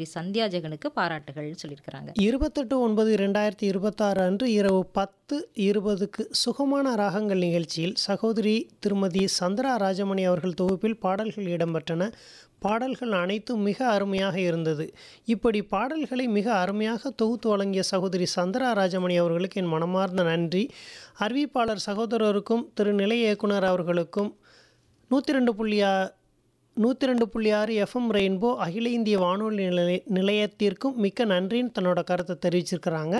சகோதரி சந்தியா ஜெகனுக்கு பாராட்டுகள் சொல்லியிருக்கிறாங்க இருபத்தெட்டு ஒன்பது ரெண்டாயிரத்தி இருபத்தாறு அன்று இரவு பத்து இருபதுக்கு சுகமான ராகங்கள் நிகழ்ச்சியில் சகோதரி திருமதி சந்திரா ராஜமணி அவர்கள் தொகுப்பில் பாடல்கள் இடம்பெற்றன பாடல்கள் அனைத்தும் மிக அருமையாக இருந்தது இப்படி பாடல்களை மிக அருமையாக தொகுத்து வழங்கிய சகோதரி சந்திரா ராஜமணி அவர்களுக்கு என் மனமார்ந்த நன்றி அறிவிப்பாளர் சகோதரருக்கும் திரு நிலைய இயக்குனர் அவர்களுக்கும் நூற்றி ரெண்டு புள்ளி ஆ- நூற்றி ரெண்டு புள்ளி ஆறு எஃப்எம் ரெயின்போ அகில இந்திய வானொலி நிலைய நிலையத்திற்கும் மிக்க நன்றின்னு தன்னோட கருத்தை தெரிவிச்சிருக்கிறாங்க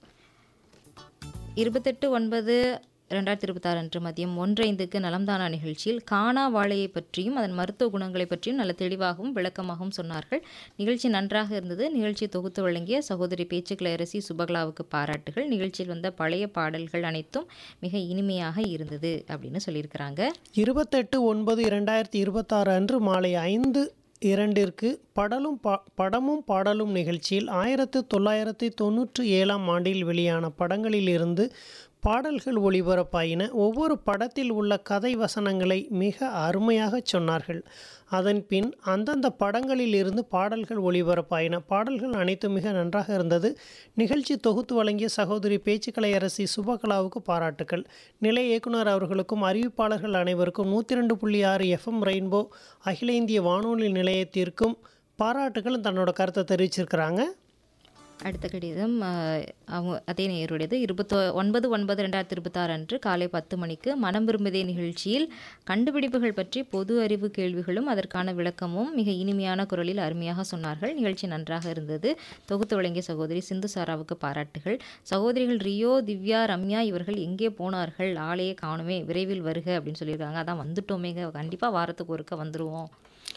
இருபத்தெட்டு ஒன்பது ரெண்டாயிரத்தி இருபத்தாறு அன்று மதியம் ஒன்றைந்துக்கு நலம்தானா நிகழ்ச்சியில் காணா வாழையை பற்றியும் அதன் மருத்துவ குணங்களை பற்றியும் நல்ல தெளிவாகவும் விளக்கமாகவும் சொன்னார்கள் நிகழ்ச்சி நன்றாக இருந்தது நிகழ்ச்சி தொகுத்து வழங்கிய சகோதரி பேச்சுக்களை அரசி சுபகலாவுக்கு பாராட்டுகள் நிகழ்ச்சியில் வந்த பழைய பாடல்கள் அனைத்தும் மிக இனிமையாக இருந்தது அப்படின்னு சொல்லியிருக்கிறாங்க இருபத்தெட்டு ஒன்பது இரண்டாயிரத்தி இருபத்தாறு அன்று மாலை ஐந்து இரண்டிற்கு படலும் பா படமும் பாடலும் நிகழ்ச்சியில் ஆயிரத்து தொள்ளாயிரத்தி தொண்ணூற்றி ஏழாம் ஆண்டில் வெளியான படங்களிலிருந்து பாடல்கள் ஒளிபரப்பாயின ஒவ்வொரு படத்தில் உள்ள கதை வசனங்களை மிக அருமையாக சொன்னார்கள் அதன் பின் அந்தந்த படங்களில் இருந்து பாடல்கள் ஒளிபரப்பாயின பாடல்கள் அனைத்தும் மிக நன்றாக இருந்தது நிகழ்ச்சி தொகுத்து வழங்கிய சகோதரி பேச்சுக்கலை அரசி சுபகலாவுக்கு பாராட்டுக்கள் நிலை இயக்குனர் அவர்களுக்கும் அறிவிப்பாளர்கள் அனைவருக்கும் நூற்றி ரெண்டு புள்ளி ஆறு எஃப்எம் ரெயின்போ அகில இந்திய வானொலி நிலையத்திற்கும் பாராட்டுகளும் தன்னோட கருத்தை தெரிவிச்சிருக்கிறாங்க அடுத்த கடிதம் அஹ், அவங்க அதே நேயருடையது இருபத்தோ ஒன்பது ஒன்பது ரெண்டாயிரத்தி இருபத்தாறு அன்று காலை பத்து மணிக்கு மனம் விரும்புதே நிகழ்ச்சியில் கண்டுபிடிப்புகள் பற்றி பொது அறிவு கேள்விகளும் அதற்கான விளக்கமும் மிக இனிமையான குரலில் அருமையாக சொன்னார்கள் நிகழ்ச்சி நன்றாக இருந்தது தொகுத்து வழங்கிய சகோதரி சிந்து சாராவுக்கு பாராட்டுகள் சகோதரிகள் ரியோ திவ்யா ரம்யா இவர்கள் எங்கே போனார்கள் ஆளையே காணுமே விரைவில் வருக அப்படின்னு சொல்லியிருக்காங்க அதான் வந்துட்டோமேங்க கண்டிப்பாக வாரத்துக்கு ஒருக்க வந்துடுவோம்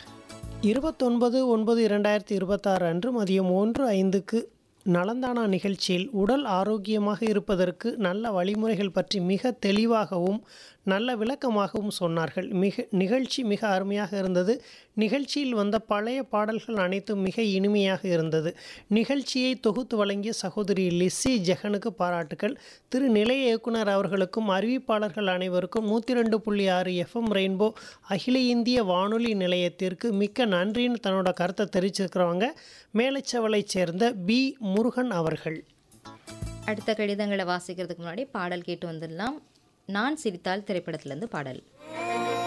இருபத்தொன்பது ஒன்பது இரண்டாயிரத்தி இருபத்தாறு அன்று மதியம் ஒன்று ஐந்துக்கு நலந்தானா நிகழ்ச்சியில் உடல் ஆரோக்கியமாக இருப்பதற்கு நல்ல வழிமுறைகள் பற்றி மிக தெளிவாகவும் நல்ல விளக்கமாகவும் சொன்னார்கள் மிக நிகழ்ச்சி மிக அருமையாக இருந்தது நிகழ்ச்சியில் வந்த பழைய பாடல்கள் அனைத்தும் மிக இனிமையாக இருந்தது நிகழ்ச்சியை தொகுத்து வழங்கிய சகோதரி லிஸ்ஸி ஜெகனுக்கு பாராட்டுகள் திரு நிலைய இயக்குனர் அவர்களுக்கும் அறிவிப்பாளர்கள் அனைவருக்கும் நூற்றி ரெண்டு புள்ளி ஆறு எஃப்எம் ரெயின்போ அகில இந்திய வானொலி நிலையத்திற்கு மிக்க நன்றின்னு தன்னோட கருத்தை தெரிவிச்சிருக்கிறவங்க மேலச்சவளைச் சேர்ந்த பி முருகன் அவர்கள் அடுத்த கடிதங்களை வாசிக்கிறதுக்கு முன்னாடி பாடல் கேட்டு வந்துடலாம் நான் சிரித்தால் திரைப்படத்திலேருந்து பாடல்